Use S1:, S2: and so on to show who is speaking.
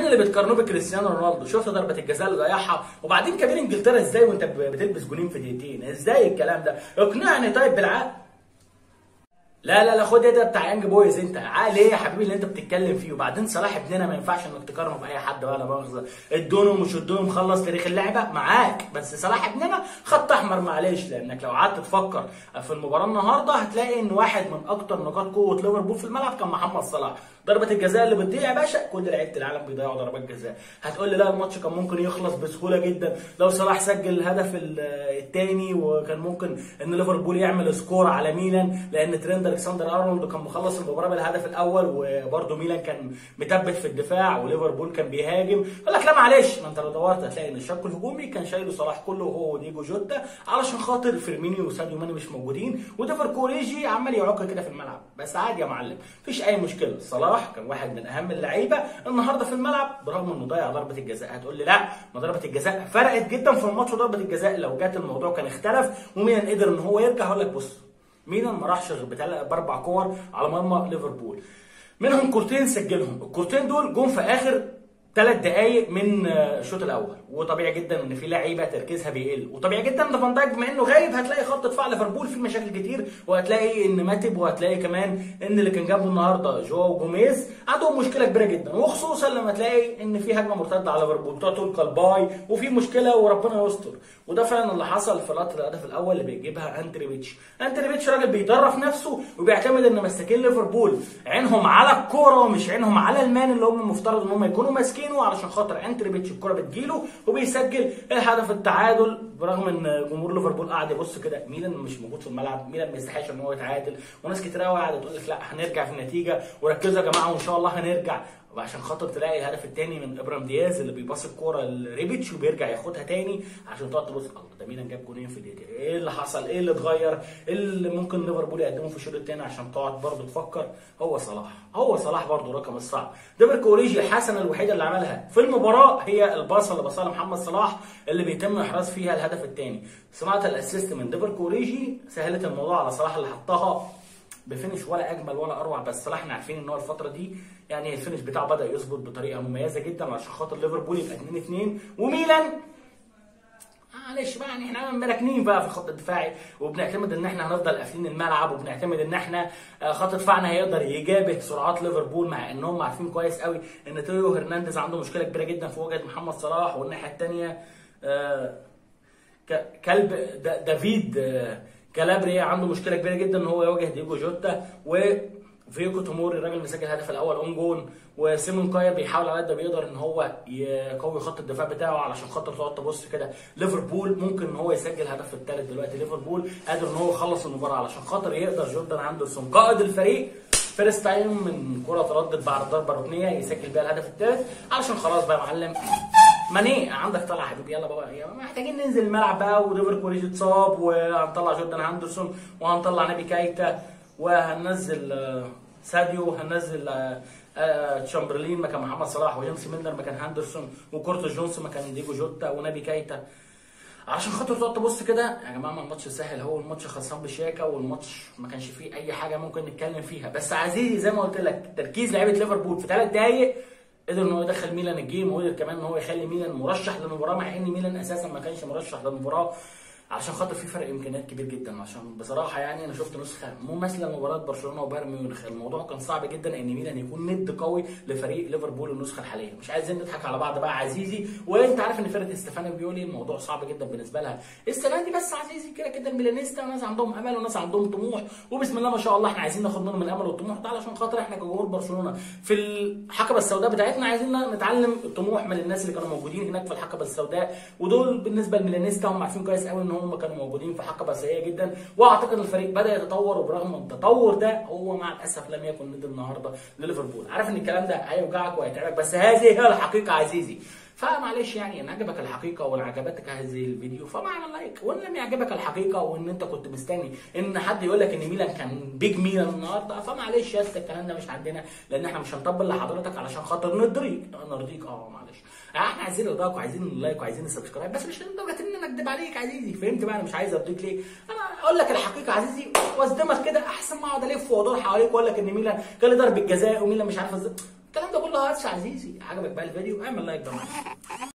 S1: وبعدين اللي بتقارنوه بكريستيانو رونالدو شفت ضربه الجزاء اللي ضيعها وبعدين كبير انجلترا ازاي وانت بتلبس جونين في دقيقتين ازاي الكلام ده اقنعني طيب بالعقل لا لا لا خد ده بتاع يانج بويز انت عقل ايه يا حبيبي اللي انت بتتكلم فيه وبعدين صلاح ابننا ما ينفعش انك تقارنه باي حد بقى لا مؤاخذه ادونه ومش ادونه مخلص تاريخ اللعبه معاك بس صلاح ابننا خط احمر معلش لانك لو قعدت تفكر في المباراه النهارده هتلاقي ان واحد من اكتر نقاط قوه ليفربول في الملعب كان محمد صلاح ضربه الجزاء اللي بتضيع يا باشا كل لعيبه العالم بيضيعوا ضربات جزاء هتقول لي لا الماتش كان ممكن يخلص بسهوله جدا لو صلاح سجل الهدف الثاني وكان ممكن ان ليفربول يعمل سكور على ميلان لان تريند الكسندر ارنولد كان مخلص المباراه بالهدف الاول وبرده ميلان كان مثبت في الدفاع وليفربول كان بيهاجم يقول لك لا معلش ما انت لو دورت هتلاقي ان الشق الهجومي كان شايله صلاح كله وهو وديجو جوتا علشان خاطر فيرمينيو وساديو ماني مش موجودين وديفر كوريجي عمال يعك كده في الملعب بس عادي يا معلم مفيش اي مشكله صلاح كان واحد من اهم اللعيبه النهارده في الملعب برغم انه ضيع ضربه الجزاء هتقول لي لا ما ضربه الجزاء فرقت جدا في الماتش وضربه الجزاء لو جت الموضوع كان اختلف وميلان قدر ان هو يرجع هقول لك بص ميلان ما راحش غير باربع كور على مرمى ليفربول منهم كورتين سجلهم الكورتين دول جم في اخر ثلاث دقائق من الشوط الاول وطبيعي جدا ان في لعيبه تركيزها بيقل وطبيعي جدا ان فان دايك بما انه غايب هتلاقي خط دفاع ليفربول فيه مشاكل كتير وهتلاقي ان ماتب وهتلاقي كمان ان اللي كان جنبه النهارده جواو جوميز عندهم مشكله كبيره جدا وخصوصا لما تلاقي ان في هجمه مرتده على ليفربول بتقعد تقول كالباي وفي مشكله وربنا يستر وده فعلا اللي حصل في لقطه الهدف الاول اللي بيجيبها انتريبيتش انتريبيتش راجل بيدرف نفسه وبيعتمد ان مساكين ليفربول عينهم على الكوره ومش عينهم على المان اللي هم المفترض ان هم يكونوا ماسكينه علشان خاطر انتريبيتش الكوره بتجيله وبيسجل الهدف التعادل برغم ان جمهور ليفربول قاعد يبص كده ميلان مش موجود في الملعب ميلان ما يستحقش ان هو يتعادل وناس كتير قوي قاعده تقول لك لا هنرجع في النتيجه وركزوا يا جماعه وان شاء الله هنرجع وعشان خاطر تلاقي الهدف الثاني من ابرام دياز اللي بيباص الكوره لريبيتش وبيرجع ياخدها تاني عشان تقعد تبص الله ده ميلان جاب جونين في دقيقتين ايه اللي حصل ايه اللي اتغير ايه اللي ممكن ليفربول يقدمه في الشوط الثاني عشان تقعد برضه تفكر هو صلاح هو صلاح برضه رقم الصعب ديفر كوريجي الحسنه الوحيده اللي عملها في المباراه هي الباصه اللي باصها لمحمد صلاح اللي بيتم احراز فيها الهدف الثاني صناعه الاسيست من ديفر كوريجي سهلت الموضوع على صلاح اللي حطها بفينش ولا اجمل ولا اروع بس صلاح احنا عارفين ان هو الفتره دي يعني الفينش بتاعه بدا يظبط بطريقه مميزه جدا عشان خاطر ليفربول يبقى 2 2 وميلان معلش بقى يعني احنا مراكنين بقى في الخط الدفاعي وبنعتمد ان احنا هنفضل قافلين الملعب وبنعتمد ان احنا خط دفاعنا هيقدر يجابه سرعات ليفربول مع انهم عارفين كويس قوي ان تيو هرنانديز عنده مشكله كبيره جدا في مواجهه محمد صلاح والناحيه الثانيه كلب دافيد كالابريا عنده مشكله كبيره جدا ان هو يواجه ديجو جوتا و فيكو توموري الراجل اللي سجل الهدف الاول اون جون وسيمون كايا بيحاول على قد ما بيقدر ان هو يقوي خط الدفاع بتاعه علشان خاطر تقعد تبص كده ليفربول ممكن ان هو يسجل الهدف الثالث دلوقتي ليفربول قادر ان هو يخلص المباراه علشان خاطر يقدر جوردان اندرسون قائد الفريق فيرست تايم من كره تردد بعد ضربه ركنيه يسجل بيها الهدف الثالث علشان خلاص بقى يا معلم ماني عندك طلع يا حبيبي يلا بقى يلا محتاجين ننزل الملعب بقى وديفر كوريج اتصاب وهنطلع جوردان هاندرسون وهنطلع نبي كايتا وهننزل ساديو وهننزل تشامبرلين مكان محمد صلاح وجيمس ميلنر مكان هاندرسون وكورتو جونز مكان ديجو جوتا ونبي كايتا عشان خاطر تقعد تبص كده يا جماعه ما الماتش سهل هو الماتش خلصان بشياكه والماتش ما كانش فيه اي حاجه ممكن نتكلم فيها بس عزيزي زي ما قلت لك تركيز لعيبه ليفربول في ثلاث دقائق قدر ان هو يدخل ميلان الجيم وقدر كمان ان هو يخلي ميلان مرشح للمباراه مع ان ميلان اساسا ما كانش مرشح للمباراه عشان خاطر في فرق امكانيات كبير جدا عشان بصراحه يعني انا شفت نسخه مماثله لمباراه برشلونه وبايرن ميونخ الموضوع كان صعب جدا ان ميلان يكون ند قوي لفريق ليفربول النسخه الحاليه مش عايزين نضحك على بعض بقى عزيزي وانت عارف ان فرقه استفانو بيولي الموضوع صعب جدا بالنسبه لها السنه دي بس عزيزي كده كده الميلانيستا ناس عندهم امل وناس عندهم طموح وبسم الله ما شاء الله احنا عايزين ناخد منهم الامل والطموح ده علشان خاطر احنا كجمهور برشلونه في الحقبه السوداء بتاعتنا عايزين نتعلم الطموح من الناس اللي كانوا موجودين هناك في الحقبه السوداء ودول بالنسبه للميلانيستا هم عارفين كويس قوي ان هم كانوا موجودين في حقبه سيئه جدا واعتقد الفريق بدا يتطور وبرغم التطور ده هو مع الاسف لم يكن ند النهارده لليفربول عارف ان الكلام ده هيوجعك وهيتعبك بس هذه هي الحقيقه عزيزي فمعلش يعني ان عجبك الحقيقه وان عجبتك هذه الفيديو فمعنى لايك وان لم يعجبك الحقيقه وان انت كنت مستني ان حد يقول لك ان ميلان كان بيج ميلان النهارده فمعلش يا اسطى الكلام ده مش عندنا لان احنا مش هنطبل لحضرتك علشان خاطر نرضيك نرضيك اه معلش احنا عايزين رضاك وعايزين اللايك وعايزين السبسكرايب بس مش لدرجه ان انا اكدب عليك عزيزي فهمت بقى انا مش عايز ارضيك ليه انا اقول لك الحقيقه عزيزي واصدمك كده احسن ما اقعد الف وادور حواليك واقول لك ان ميلان كان ضرب الجزاء وميلان مش عارف ازاي الكلام ده كله هاتش عزيزي عجبك بقى الفيديو اعمل لايك بقى معايا